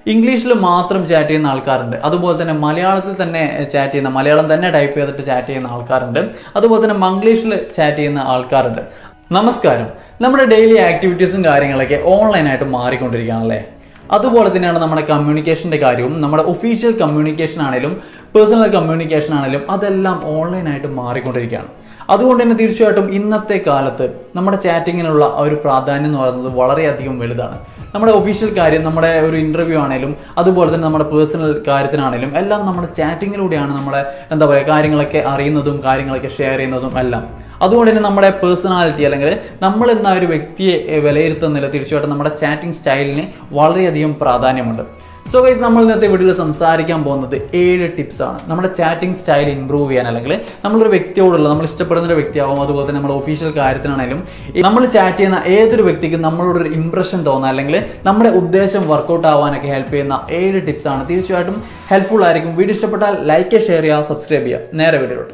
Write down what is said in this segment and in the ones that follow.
ഇംഗ്ലീഷിൽ മാത്രം ചാറ്റ് ചെയ്യുന്ന ആൾക്കാരുണ്ട് അതുപോലെ തന്നെ മലയാളത്തിൽ തന്നെ ചാറ്റ് ചെയ്യുന്ന മലയാളം തന്നെ ടൈപ്പ് ചെയ്തിട്ട് ചാറ്റ് ചെയ്യുന്ന ആൾക്കാരുണ്ട് അതുപോലെ തന്നെ മംഗ്ലീഷിൽ ചാറ്റ് ചെയ്യുന്ന ആൾക്കാരുണ്ട് നമസ്കാരം നമ്മുടെ ഡെയിലി ആക്ടിവിറ്റീസും കാര്യങ്ങളൊക്കെ ഓൺലൈനായിട്ട് മാറിക്കൊണ്ടിരിക്കുകയാണല്ലേ അതുപോലെ തന്നെയാണ് നമ്മുടെ കമ്മ്യൂണിക്കേഷൻ്റെ കാര്യവും നമ്മുടെ ഒഫീഷ്യൽ കമ്മ്യൂണിക്കേഷൻ ആണെങ്കിലും പേഴ്സണൽ കമ്മ്യൂണിക്കേഷൻ ആണെങ്കിലും അതെല്ലാം ഓൺലൈനായിട്ട് മാറിക്കൊണ്ടിരിക്കുകയാണ് അതുകൊണ്ട് തന്നെ തീർച്ചയായിട്ടും ഇന്നത്തെ കാലത്ത് നമ്മുടെ ചാറ്റിങ്ങിനുള്ള ആ ഒരു പ്രാധാന്യം എന്ന് പറയുന്നത് വളരെയധികം വലുതാണ് നമ്മുടെ ഒഫീഷ്യൽ കാര്യം നമ്മുടെ ഒരു ഇൻ്റർവ്യൂ ആണെങ്കിലും അതുപോലെ തന്നെ നമ്മുടെ പേഴ്സണൽ കാര്യത്തിനാണെങ്കിലും എല്ലാം നമ്മുടെ ചാറ്റിങ്ങിലൂടെയാണ് നമ്മുടെ എന്താ പറയുക കാര്യങ്ങളൊക്കെ അറിയുന്നതും കാര്യങ്ങളൊക്കെ ഷെയർ ചെയ്യുന്നതും എല്ലാം അതുകൊണ്ട് തന്നെ നമ്മുടെ പേഴ്സണാലിറ്റി അല്ലെങ്കിൽ നമ്മൾ എന്ന ഒരു വ്യക്തിയെ എ, വിലയിരുത്തുന്നതിൽ തീർച്ചയായിട്ടും നമ്മുടെ ചാറ്റിംഗ് സ്റ്റൈലിന് വളരെയധികം പ്രാധാന്യമുണ്ട് സോ ഗൈസ് നമ്മൾ ഇന്നത്തെ വീഡിയോയിൽ സംസാരിക്കാൻ പോകുന്നത് ഏഴ് ടിപ്സ് ആണ് നമ്മുടെ ചാറ്റിംഗ് സ്റ്റൈൽ ഇംപ്രൂവ് ചെയ്യാൻ അല്ലെങ്കിൽ നമ്മളൊരു വ്യക്തിയോടുള്ള നമ്മൾ ഇഷ്ടപ്പെടുന്ന ഒരു വ്യക്തിയാവും അതുപോലെ തന്നെ നമ്മുടെ ഒഫീഷ്യൽ കാര്യത്തിനാണെങ്കിലും ഈ നമ്മൾ ചാറ്റ് ചെയ്യുന്ന ഏതൊരു വ്യക്തിക്കും നമ്മളോടൊരു ഇംപ്രഷൻ തോന്നുക അല്ലെങ്കിൽ നമ്മുടെ ഉദ്ദേശം വർക്കൗട്ട് ആവാനൊക്കെ ഹെൽപ്പ് ചെയ്യുന്ന ഏഴ് ടിപ്സ് ആണ് തീർച്ചയായിട്ടും ഹെൽപ്ഫുൾ ആയിരിക്കും വീഡിയോ ഇഷ്ടപ്പെട്ടാൽ ലൈക്ക് ഷെയർ ചെയ്യുക സബ്സ്ക്രൈബ് ചെയ്യുക നേരെ വീഡിയോട്ട്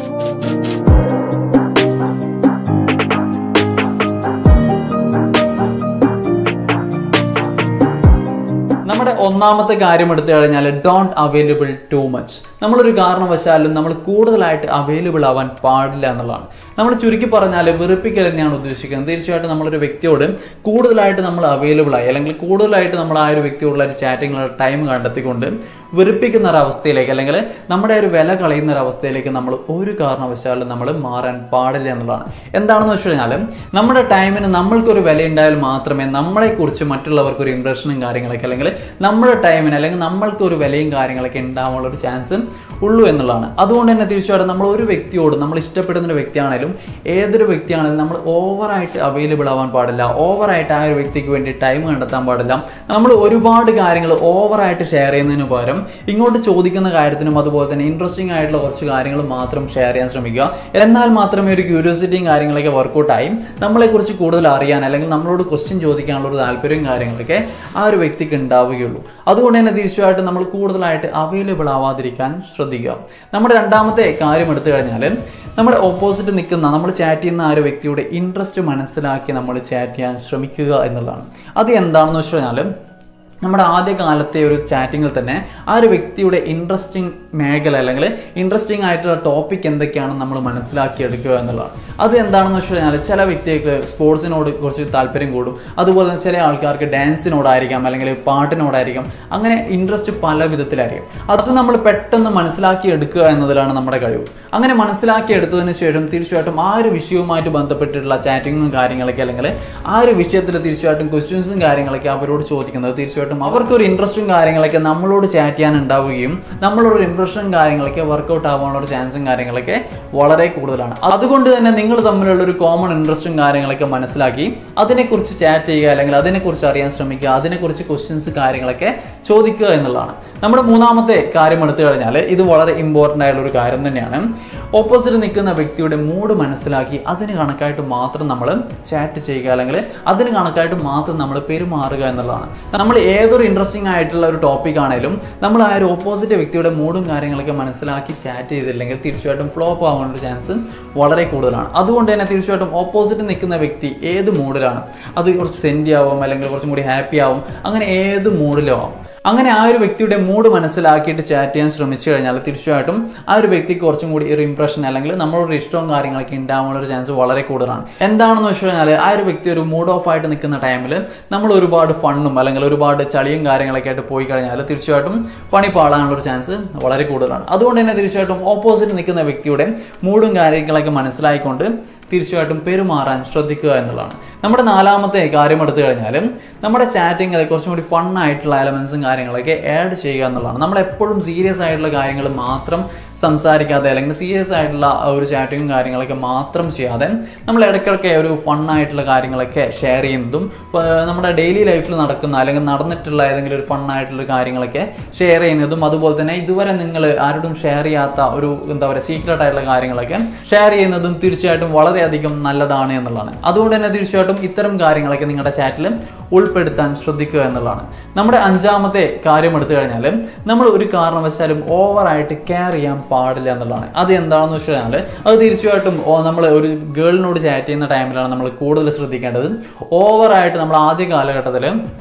നമ്മുടെ ഒന്നാമത്തെ കാര്യം എടുത്തു കഴിഞ്ഞാൽ ഡോണ്ട് അവൈലബിൾ ടു മച്ച് നമ്മളൊരു കാരണവശാലും നമ്മൾ കൂടുതലായിട്ട് അവൈലബിൾ ആവാൻ പാടില്ല എന്നുള്ളതാണ് നമ്മൾ ചുരുക്കി പറഞ്ഞാൽ വെറുപ്പിക്കൽ തന്നെയാണ് ഉദ്ദേശിക്കുന്നത് തീർച്ചയായിട്ടും നമ്മളൊരു വ്യക്തിയോട് കൂടുതലായിട്ട് നമ്മൾ അവൈലബിൾ ആയി അല്ലെങ്കിൽ കൂടുതലായിട്ട് നമ്മൾ ആ ഒരു വ്യക്തിയോടുള്ള ഒരു ചാറ്റിംഗ് ടൈം കണ്ടെത്തിക്കൊണ്ട് വെറുപ്പിക്കുന്ന ഒരു അവസ്ഥയിലേക്ക് അല്ലെങ്കിൽ നമ്മുടെ ഒരു വില കളയുന്ന ഒരു അവസ്ഥയിലേക്ക് നമ്മൾ ഒരു കാരണവശാലും നമ്മൾ മാറാൻ പാടില്ല എന്നുള്ളതാണ് എന്താണെന്ന് വെച്ച് കഴിഞ്ഞാൽ നമ്മുടെ ടൈമിന് നമ്മൾക്കൊരു വില ഉണ്ടായാൽ മാത്രമേ നമ്മളെക്കുറിച്ച് മറ്റുള്ളവർക്ക് ഒരു ഇംപ്രഷനും കാര്യങ്ങളൊക്കെ അല്ലെങ്കിൽ നമ്മുടെ ടൈമിന് അല്ലെങ്കിൽ നമ്മൾക്ക് ഒരു വിലയും കാര്യങ്ങളൊക്കെ ഉണ്ടാവാനുള്ള ഒരു ചാൻസ് ഉള്ളൂ എന്നുള്ളതാണ് അതുകൊണ്ട് തന്നെ തീർച്ചയായിട്ടും നമ്മൾ ഒരു വ്യക്തിയോട് നമ്മൾ ഇഷ്ടപ്പെടുന്ന ഒരു വ്യക്തിയാണെങ്കിലും ഏതൊരു വ്യക്തിയാണെങ്കിലും നമ്മൾ ഓവറായിട്ട് അവൈലബിൾ ആവാൻ പാടില്ല ഓവറായിട്ട് ആ ഒരു വ്യക്തിക്ക് വേണ്ടി ടൈം കണ്ടെത്താൻ പാടില്ല നമ്മൾ ഒരുപാട് കാര്യങ്ങൾ ഓവറായിട്ട് ഷെയർ ചെയ്യുന്നതിന് പകരം ഇങ്ങോട്ട് ചോദിക്കുന്ന കാര്യത്തിനും അതുപോലെ തന്നെ ഇൻട്രസ്റ്റിംഗ് ആയിട്ടുള്ള കുറച്ച് കാര്യങ്ങൾ മാത്രം ഷെയർ ചെയ്യാൻ ശ്രമിക്കുക എന്നാൽ മാത്രമേ ഒരു ക്യൂരിയോസിറ്റിയും കാര്യങ്ങളൊക്കെ വർക്കൗട്ടായി നമ്മളെക്കുറിച്ച് കൂടുതൽ അറിയാൻ അല്ലെങ്കിൽ നമ്മളോട് ക്വസ്റ്റ്യൻ ചോദിക്കാനുള്ള ഒരു താല്പര്യവും കാര്യങ്ങളൊക്കെ ആ ഒരു വ്യക്തിക്ക് ഉണ്ടാവുകയുള്ളൂ അതുകൊണ്ട് തന്നെ തീർച്ചയായിട്ടും നമ്മൾ കൂടുതലായിട്ട് അവൈലബിൾ ആവാതിരിക്കാൻ ശ്രദ്ധിക്കുക നമ്മുടെ രണ്ടാമത്തെ കാര്യം എടുത്തു കഴിഞ്ഞാൽ നമ്മുടെ ഓപ്പോസിറ്റ് നിൽക്കുന്ന നമ്മൾ ചാറ്റ് ചെയ്യുന്ന ആ ഒരു വ്യക്തിയുടെ ഇൻട്രസ്റ്റ് മനസ്സിലാക്കി നമ്മൾ ചാറ്റ് ചെയ്യാൻ ശ്രമിക്കുക എന്നുള്ളതാണ് അത് എന്താണെന്ന് വെച്ച് കഴിഞ്ഞാൽ നമ്മുടെ ആദ്യ കാലത്തെ ഒരു ചാറ്റിങ്ങിൽ തന്നെ ആ ഒരു വ്യക്തിയുടെ ഇൻട്രസ്റ്റിംഗ് മേഖല അല്ലെങ്കിൽ ഇൻട്രസ്റ്റിംഗ് ആയിട്ടുള്ള ടോപ്പിക് എന്തൊക്കെയാണെന്ന് നമ്മൾ മനസ്സിലാക്കിയെടുക്കുക എന്നുള്ളതാണ് അത് എന്താണെന്ന് വെച്ച് കഴിഞ്ഞാൽ ചില വ്യക്തികൾക്ക് സ്പോർട്സിനോട് കുറച്ച് താല്പര്യം കൂടും അതുപോലെ തന്നെ ചില ആൾക്കാർക്ക് ഡാൻസിനോടായിരിക്കാം അല്ലെങ്കിൽ പാട്ടിനോടായിരിക്കാം അങ്ങനെ ഇൻട്രസ്റ്റ് പല വിധത്തിലായിരിക്കും അത് നമ്മൾ പെട്ടെന്ന് മനസ്സിലാക്കി എടുക്കുക എന്നതിലാണ് നമ്മുടെ കഴിവ് അങ്ങനെ മനസ്സിലാക്കി എടുത്തതിന് ശേഷം തീർച്ചയായിട്ടും ആ ഒരു വിഷയവുമായിട്ട് ബന്ധപ്പെട്ടിട്ടുള്ള ചാറ്റിങ്ങും കാര്യങ്ങളൊക്കെ അല്ലെങ്കിൽ ആ ഒരു വിഷയത്തിൽ തീർച്ചയായിട്ടും ക്വസ്റ്റ്യൻസും കാര്യങ്ങളൊക്കെ അവരോട് ചോദിക്കുന്നത് തീർച്ചയായിട്ടും അവർക്കൊരു ഇൻട്രസ്റ്റും കാര്യങ്ങളൊക്കെ നമ്മളോട് ചാറ്റ് ചെയ്യാൻ ഉണ്ടാവുകയും നമ്മളൊരു ഇൻട്രസ്റ്റും കാര്യങ്ങളൊക്കെ വർക്കൗട്ട് ആവാനുള്ള ഒരു ചാൻസും കാര്യങ്ങളൊക്കെ വളരെ കൂടുതലാണ് അതുകൊണ്ട് തന്നെ നിങ്ങൾ തമ്മിലുള്ള ഒരു കോമൺ ഇൻട്രസ്റ്റും കാര്യങ്ങളൊക്കെ മനസ്സിലാക്കി അതിനെക്കുറിച്ച് ചാറ്റ് ചെയ്യുക അല്ലെങ്കിൽ അതിനെക്കുറിച്ച് അറിയാൻ ശ്രമിക്കുക അതിനെക്കുറിച്ച് ക്വസ്റ്റ്യൻസ് കാര്യങ്ങളൊക്കെ ചോദിക്കുക എന്നുള്ളതാണ് നമ്മുടെ മൂന്നാമത്തെ കാര്യം എടുത്തു കഴിഞ്ഞാൽ ഇത് വളരെ ഇമ്പോർട്ടൻ്റ് ആയിട്ടുള്ള ഒരു കാര്യം തന്നെയാണ് ഓപ്പോസിറ്റ് നിൽക്കുന്ന വ്യക്തിയുടെ മൂഡ് മനസ്സിലാക്കി അതിന് കണക്കായിട്ട് മാത്രം നമ്മൾ ചാറ്റ് ചെയ്യുക അല്ലെങ്കിൽ അതിന് കണക്കായിട്ട് മാത്രം നമ്മൾ പെരുമാറുക എന്നുള്ളതാണ് നമ്മൾ ഏതൊരു ഇൻട്രസ്റ്റിംഗ് ആയിട്ടുള്ള ഒരു ടോപ്പിക് ആണെങ്കിലും നമ്മൾ ആ ഒരു ഓപ്പോസിറ്റ് വ്യക്തിയുടെ മൂഡും കാര്യങ്ങളൊക്കെ മനസ്സിലാക്കി ചാറ്റ് ചെയ്തില്ലെങ്കിൽ തീർച്ചയായിട്ടും ഫ്ലോപ്പ് ആവാനുള്ള ഒരു ചാൻസ് വളരെ കൂടുതലാണ് അതുകൊണ്ട് തന്നെ തീർച്ചയായിട്ടും ഓപ്പോസിറ്റ് നിൽക്കുന്ന വ്യക്തി ഏത് മൂഡിലാണ് അത് കുറച്ച് സെൻറ്റി ആവും അല്ലെങ്കിൽ കുറച്ചും കൂടി ഹാപ്പി ആവും അങ്ങനെ ഏത് മൂഡിലും ആവും അങ്ങനെ ആ ഒരു വ്യക്തിയുടെ മൂഡ് മനസ്സിലാക്കിയിട്ട് ചാറ്റ് ചെയ്യാൻ ശ്രമിച്ചു കഴിഞ്ഞാൽ തീർച്ചയായിട്ടും ആ ഒരു വ്യക്തിക്ക് കുറച്ചും കൂടി ഒരു ഇംപ്രഷൻ അല്ലെങ്കിൽ നമ്മളൊരു ഇഷ്ടവും കാര്യങ്ങളൊക്കെ ഉണ്ടാവാനുള്ള ഒരു ചാൻസ് വളരെ കൂടുതലാണ് എന്താണെന്ന് വെച്ച് കഴിഞ്ഞാൽ ആ ഒരു വ്യക്തി ഒരു മൂഡ് ഓഫ് ആയിട്ട് നിൽക്കുന്ന ടൈമിൽ നമ്മൾ ഒരുപാട് ഫണ്ണും അല്ലെങ്കിൽ ഒരുപാട് ചളിയും കാര്യങ്ങളൊക്കെ ആയിട്ട് പോയി കഴിഞ്ഞാൽ തീർച്ചയായിട്ടും പണി പാടാനുള്ള ഒരു ചാൻസ് വളരെ കൂടുതലാണ് അതുകൊണ്ട് തന്നെ തീർച്ചയായിട്ടും ഓപ്പോസിറ്റ് നിൽക്കുന്ന വ്യക്തിയുടെ മൂഡും കാര്യങ്ങളൊക്കെ മനസ്സിലായിക്കൊണ്ട് തീർച്ചയായിട്ടും പെരുമാറാൻ ശ്രദ്ധിക്കുക എന്നുള്ളതാണ് നമ്മുടെ നാലാമത്തെ കാര്യം എടുത്തു കഴിഞ്ഞാൽ നമ്മുടെ ചാറ്റിങ്ങിൽ കുറച്ചും കൂടി ഫൺ ആയിട്ടുള്ള എലമെൻസും കാര്യങ്ങളൊക്കെ ആഡ് ചെയ്യുക എന്നുള്ളതാണ് നമ്മൾ എപ്പോഴും സീരിയസ് ആയിട്ടുള്ള കാര്യങ്ങൾ മാത്രം സംസാരിക്കാതെ അല്ലെങ്കിൽ സീരിയസ് ആയിട്ടുള്ള ഒരു ചാറ്റിങ്ങും കാര്യങ്ങളൊക്കെ മാത്രം ചെയ്യാതെ നമ്മൾ ഇടയ്ക്കിടയ്ക്ക് ഒരു ഫൺ ആയിട്ടുള്ള കാര്യങ്ങളൊക്കെ ഷെയർ ചെയ്യുന്നതും ഇപ്പൊ നമ്മുടെ ഡെയിലി ലൈഫിൽ നടക്കുന്ന അല്ലെങ്കിൽ നടന്നിട്ടുള്ള ഏതെങ്കിലും ഒരു ഫൺ ആയിട്ടുള്ള കാര്യങ്ങളൊക്കെ ഷെയർ ചെയ്യുന്നതും അതുപോലെ തന്നെ ഇതുവരെ നിങ്ങൾ ആരോടും ഷെയർ ചെയ്യാത്ത ഒരു എന്താ പറയുക സീക്രട്ട് ആയിട്ടുള്ള കാര്യങ്ങളൊക്കെ ഷെയർ ചെയ്യുന്നതും തീർച്ചയായിട്ടും വളരെയധികം നല്ലതാണ് എന്നുള്ളതാണ് അതുകൊണ്ട് തന്നെ തീർച്ചയായിട്ടും ഇത്തരം കാര്യങ്ങളൊക്കെ നിങ്ങളുടെ ചാറ്റിൽ ഉൾപ്പെടുത്താൻ ശ്രദ്ധിക്കുക എന്നുള്ളതാണ് നമ്മുടെ അഞ്ചാമത്തെ കാര്യം എടുത്തു കഴിഞ്ഞാൽ നമ്മൾ ഒരു കാരണവശാലും ഓവറായിട്ട് കെയർ ചെയ്യാൻ പാടില്ല എന്നുള്ളതാണ് അത് എന്താണെന്ന് വെച്ച് കഴിഞ്ഞാൽ അത് തീർച്ചയായിട്ടും നമ്മൾ ഒരു ഗേളിനോട് ചാറ്റ് ചെയ്യുന്ന ടൈമിലാണ് നമ്മൾ കൂടുതൽ ശ്രദ്ധിക്കേണ്ടത് ഓവറായിട്ട് നമ്മൾ ആദ്യ കാലഘട്ടത്തിൽ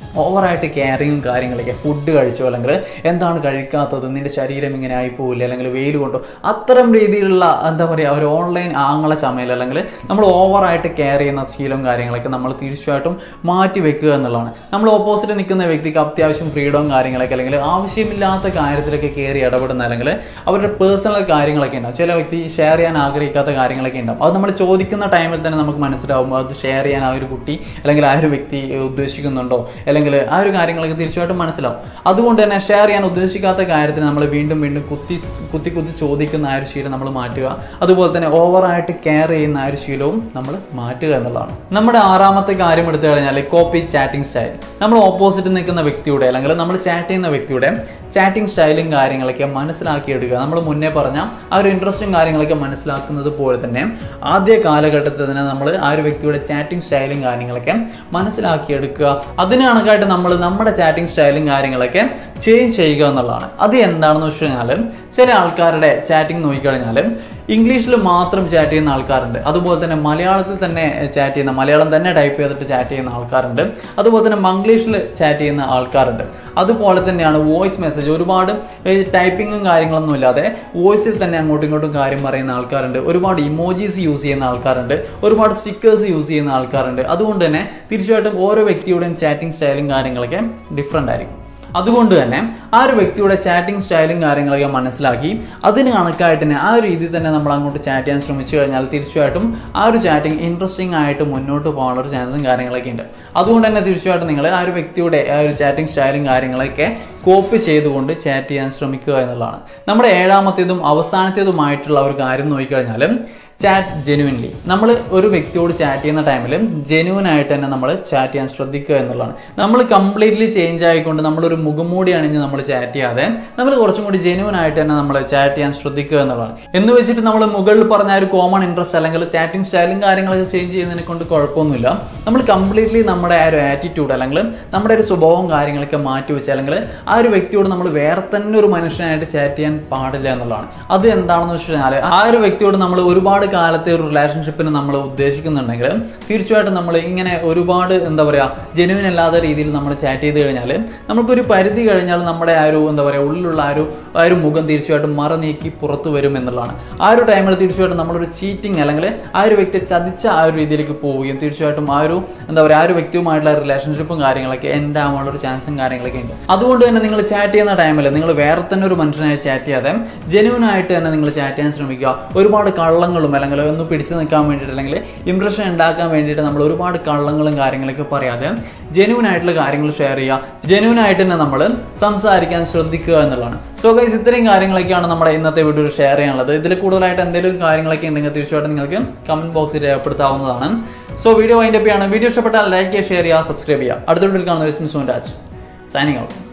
ഓവറായിട്ട് കെയറിങ്ങും കാര്യങ്ങളൊക്കെ ഫുഡ് കഴിച്ചോ അല്ലെങ്കിൽ എന്താണ് കഴിക്കാത്തത് നിന്റെ ശരീരം ഇങ്ങനെ ആയി പോവില്ല അല്ലെങ്കിൽ വെയിൽ കൊണ്ടോ അത്തരം രീതിയിലുള്ള എന്താ പറയുക ഒരു ഓൺലൈൻ ആങ്ങളെ ചമയൽ അല്ലെങ്കിൽ നമ്മൾ ഓവറായിട്ട് കെയർ ചെയ്യുന്ന ശീലവും കാര്യങ്ങളൊക്കെ നമ്മൾ തീർച്ചയായിട്ടും മാറ്റി വെക്കുക എന്നുള്ളതാണ് നമ്മൾ ഓപ്പോസിറ്റ് നിൽക്കുന്ന വ്യക്തിക്ക് അത്യാവശ്യം ഫ്രീഡവും കാര്യങ്ങളൊക്കെ അല്ലെങ്കിൽ ആവശ്യമില്ലാത്ത കാര്യത്തിലൊക്കെ കയറി ഇടപെടുന്ന അല്ലെങ്കിൽ അവരുടെ പേഴ്സണൽ കാര്യങ്ങളൊക്കെ ഉണ്ടാവും ചില വ്യക്തി ഷെയർ ചെയ്യാൻ ആഗ്രഹിക്കാത്ത കാര്യങ്ങളൊക്കെ ഉണ്ടാവും അത് നമ്മൾ ചോദിക്കുന്ന ടൈമിൽ തന്നെ നമുക്ക് മനസ്സിലാവും അത് ഷെയർ ചെയ്യാൻ ആ ഒരു കുട്ടി അല്ലെങ്കിൽ ആ ഒരു വ്യക്തി ഉദ്ദേശിക്കുന്നുണ്ടോ അല്ലെങ്കിൽ ആ ഒരു കാര്യങ്ങളൊക്കെ തീർച്ചയായിട്ടും മനസ്സിലാവും അതുകൊണ്ട് തന്നെ ഷെയർ ചെയ്യാൻ ഉദ്ദേശിക്കാത്ത കാര്യത്തിന് നമ്മൾ വീണ്ടും വീണ്ടും കുത്തി കുത്തി കുത്തി ചോദിക്കുന്ന ആ ഒരു ശീലം നമ്മൾ മാറ്റുക അതുപോലെ തന്നെ ഓവറായിട്ട് കെയർ ചെയ്യുന്ന ആ ഒരു ശീലവും നമ്മൾ മാറ്റുക എന്നുള്ളതാണ് നമ്മുടെ ആറാമത്തെ കാര്യം എടുത്തു കഴിഞ്ഞാൽ കോപ്പി ചാറ്റിംഗ് സ്റ്റൈൽ നമ്മൾ ഓപ്പോസിറ്റ് നിൽക്കുന്ന വ്യക്തിയുടെ അല്ലെങ്കിൽ നമ്മൾ ചാറ്റ് ചെയ്യുന്ന വ്യക്തിയുടെ ചാറ്റിംഗ് സ്റ്റൈലും കാര്യങ്ങളൊക്കെ മനസ്സിലാക്കിയെടുക്കുക നമ്മൾ മുന്നേ പറഞ്ഞ ആ ഒരു ഇൻട്രസ്റ്റും കാര്യങ്ങളൊക്കെ മനസ്സിലാക്കുന്നത് പോലെ തന്നെ ആദ്യ കാലഘട്ടത്തിൽ തന്നെ നമ്മൾ ആ ഒരു വ്യക്തിയുടെ ചാറ്റിംഗ് സ്റ്റൈലും കാര്യങ്ങളൊക്കെ മനസ്സിലാക്കിയെടുക്കുക അതിന് കണക്കായിട്ട് നമ്മൾ നമ്മുടെ ചാറ്റിംഗ് സ്റ്റൈലും കാര്യങ്ങളൊക്കെ ചേഞ്ച് ചെയ്യുക എന്നുള്ളതാണ് അത് എന്താണെന്ന് വെച്ച് കഴിഞ്ഞാൽ ചില ആൾക്കാരുടെ ചാറ്റിംഗ് നോക്കിക്കഴിഞ്ഞാൽ ഇംഗ്ലീഷിൽ മാത്രം ചാറ്റ് ചെയ്യുന്ന ആൾക്കാരുണ്ട് അതുപോലെ തന്നെ മലയാളത്തിൽ തന്നെ ചാറ്റ് ചെയ്യുന്ന മലയാളം തന്നെ ടൈപ്പ് ചെയ്തിട്ട് ചാറ്റ് ചെയ്യുന്ന ആൾക്കാരുണ്ട് അതുപോലെ തന്നെ മംഗ്ലീഷിൽ ചാറ്റ് ചെയ്യുന്ന ആൾക്കാരുണ്ട് അതുപോലെ തന്നെയാണ് വോയിസ് മെസ്സേജ് ഒരുപാട് ടൈപ്പിങ്ങും കാര്യങ്ങളൊന്നും ഇല്ലാതെ വോയിസിൽ തന്നെ അങ്ങോട്ടും ഇങ്ങോട്ടും കാര്യം പറയുന്ന ആൾക്കാരുണ്ട് ഒരുപാട് ഇമോജീസ് യൂസ് ചെയ്യുന്ന ആൾക്കാരുണ്ട് ഒരുപാട് സ്റ്റിക്കേഴ്സ് യൂസ് ചെയ്യുന്ന ആൾക്കാരുണ്ട് അതുകൊണ്ട് തന്നെ തീർച്ചയായിട്ടും ഓരോ വ്യക്തിയുടെയും ചാറ്റിംഗ് സ്റ്റൈലും കാര്യങ്ങളൊക്കെ ഡിഫറെൻ്റ് ആയിരിക്കും അതുകൊണ്ട് തന്നെ ആ ഒരു വ്യക്തിയുടെ ചാറ്റിംഗ് സ്റ്റൈലും കാര്യങ്ങളൊക്കെ മനസ്സിലാക്കി അതിന് കണക്കായിട്ട് തന്നെ ആ ഒരു രീതിയിൽ തന്നെ നമ്മൾ അങ്ങോട്ട് ചാറ്റ് ചെയ്യാൻ ശ്രമിച്ചു കഴിഞ്ഞാൽ തീർച്ചയായിട്ടും ആ ഒരു ചാറ്റിംഗ് ഇൻട്രസ്റ്റിംഗ് ആയിട്ട് മുന്നോട്ട് പോകാനുള്ള ഒരു ചാൻസും കാര്യങ്ങളൊക്കെ ഉണ്ട് അതുകൊണ്ട് തന്നെ തീർച്ചയായിട്ടും നിങ്ങൾ ആ ഒരു വ്യക്തിയുടെ ആ ഒരു ചാറ്റിംഗ് സ്റ്റൈലും കാര്യങ്ങളൊക്കെ കോപ്പി ചെയ്തുകൊണ്ട് ചാറ്റ് ചെയ്യാൻ ശ്രമിക്കുക എന്നുള്ളതാണ് നമ്മുടെ ഏഴാമത്തേതും അവസാനത്തേതുമായിട്ടുള്ള ഒരു കാര്യം നോക്കിക്കഴിഞ്ഞാൽ ചാറ്റ് ജെനുവിൻലി നമ്മൾ ഒരു വ്യക്തിയോട് ചാറ്റ് ചെയ്യുന്ന ടൈമിൽ ജെനുവൻ ആയിട്ട് തന്നെ നമ്മൾ ചാറ്റ് ചെയ്യാൻ ശ്രദ്ധിക്കുക എന്നുള്ളതാണ് നമ്മൾ കംപ്ലീറ്റ്ലി ചേഞ്ച് ആയിക്കൊണ്ട് നമ്മളൊരു മുഖംമൂടി അണിഞ്ഞ് നമ്മൾ ചാറ്റ് ചെയ്യാതെ നമ്മൾ കുറച്ചും കൂടി ജെനുവൻ ആയിട്ട് തന്നെ നമ്മൾ ചാറ്റ് ചെയ്യാൻ ശ്രദ്ധിക്കുക എന്നുള്ളതാണ് എന്ന് വെച്ചിട്ട് നമ്മൾ മുകളിൽ പറഞ്ഞ ഒരു കോമൺ ഇൻട്രസ്റ്റ് അല്ലെങ്കിൽ ചാറ്റിംഗ് സ്റ്റൈലും കാര്യങ്ങളൊക്കെ ചേഞ്ച് ചെയ്യുന്നതിനെ കൊണ്ട് കുഴപ്പമൊന്നുമില്ല നമ്മൾ കംപ്ലീറ്റ്ലി നമ്മുടെ ആ ഒരു ആറ്റിറ്റ്യൂഡ് അല്ലെങ്കിൽ നമ്മുടെ ഒരു സ്വഭാവം കാര്യങ്ങളൊക്കെ മാറ്റി വെച്ച് അല്ലെങ്കിൽ ആ ഒരു വ്യക്തിയോട് നമ്മൾ വേറെ തന്നെ ഒരു മനുഷ്യനായിട്ട് ചാറ്റ് ചെയ്യാൻ പാടില്ല എന്നുള്ളതാണ് അത് എന്താണെന്ന് വെച്ച് കഴിഞ്ഞാൽ ആ ഒരു വ്യക്തിയോട് നമ്മൾ ഒരുപാട് കാലത്തെ ഒരു റിലേഷൻഷിപ്പിന് നമ്മൾ ഉദ്ദേശിക്കുന്നുണ്ടെങ്കിൽ തീർച്ചയായിട്ടും നമ്മൾ ഇങ്ങനെ ഒരുപാട് എന്താ പറയുക ജെനുവിൻ അല്ലാത്ത രീതിയിൽ നമ്മൾ ചാറ്റ് ചെയ്ത് കഴിഞ്ഞാൽ നമുക്കൊരു പരിധി കഴിഞ്ഞാൽ നമ്മുടെ ആ ഒരു എന്താ പറയുക ഉള്ളിലുള്ള ആ ഒരു ആ ഒരു മുഖം തീർച്ചയായിട്ടും മറ നീക്കി പുറത്തു വരും എന്നുള്ളതാണ് ആ ഒരു ടൈമിൽ തീർച്ചയായിട്ടും നമ്മളൊരു ചീറ്റിംഗ് അല്ലെങ്കിൽ ആ ഒരു വ്യക്തിയെ ചതിച്ച ആ ഒരു രീതിയിലേക്ക് പോവുകയും തീർച്ചയായിട്ടും ആ ഒരു എന്താ പറയുക ആ ഒരു വ്യക്തിയുമായിട്ടുള്ള റിലേഷൻഷിപ്പും കാര്യങ്ങളൊക്കെ എൻ്റെ ആവാനുള്ള ഒരു ചാൻസും കാര്യങ്ങളൊക്കെ ഉണ്ട് അതുകൊണ്ട് തന്നെ നിങ്ങൾ ചാറ്റ് ചെയ്യുന്ന ടൈമിൽ നിങ്ങൾ വേറെ തന്നെ ഒരു മനുഷ്യനായി ചാറ്റ് ചെയ്യാതെ ജെനുവൻ ആയിട്ട് തന്നെ നിങ്ങൾ ചാറ്റ് ചെയ്യാൻ ശ്രമിക്കുക ഒരുപാട് കള്ളങ്ങളും അല്ലെങ്കിൽ ഒന്ന് പിടിച്ചു നിൽക്കാൻ വേണ്ടിയിട്ട് അല്ലെങ്കിൽ ഇംപ്രഷൻ ഉണ്ടാക്കാൻ വേണ്ടിയിട്ട് നമ്മൾ ഒരുപാട് കള്ളങ്ങളും കാര്യങ്ങളൊക്കെ പറയാതെ ജെനുവൻ ആയിട്ടുള്ള കാര്യങ്ങൾ ഷെയർ ചെയ്യുക ജെനുവൻ ആയിട്ട് തന്നെ നമ്മൾ സംസാരിക്കാൻ ശ്രദ്ധിക്കുക എന്നുള്ളതാണ് സോ ഗൈസ് ഇത്രയും കാര്യങ്ങളൊക്കെയാണ് നമ്മുടെ ഇന്നത്തെ വീഡിയോയിൽ ഷെയർ ചെയ്യാനുള്ളത് ഇതിൽ കൂടുതലായിട്ട് എന്തെങ്കിലും കാര്യങ്ങളൊക്കെ ഉണ്ടെങ്കിൽ തീർച്ചയായിട്ടും നിങ്ങൾക്ക് കമന്റ് ബോക്സിൽ രേഖപ്പെടുത്താവുന്നതാണ് സോ വീഡിയോ വൈൻഡപ്പ് ചെയ്യാണ് വീഡിയോ ഇഷ്ടപ്പെട്ടാൽ ലൈക്ക് ചെയ്യുക ഷെയർ ചെയ്യുക സബ്സ്ക്രൈബ് ചെയ്യുക അടുത്ത വീഡിയോയിൽ കാണുന്ന വിസ്മിസ് രാജ് സൈനിങ് ഔട്ട്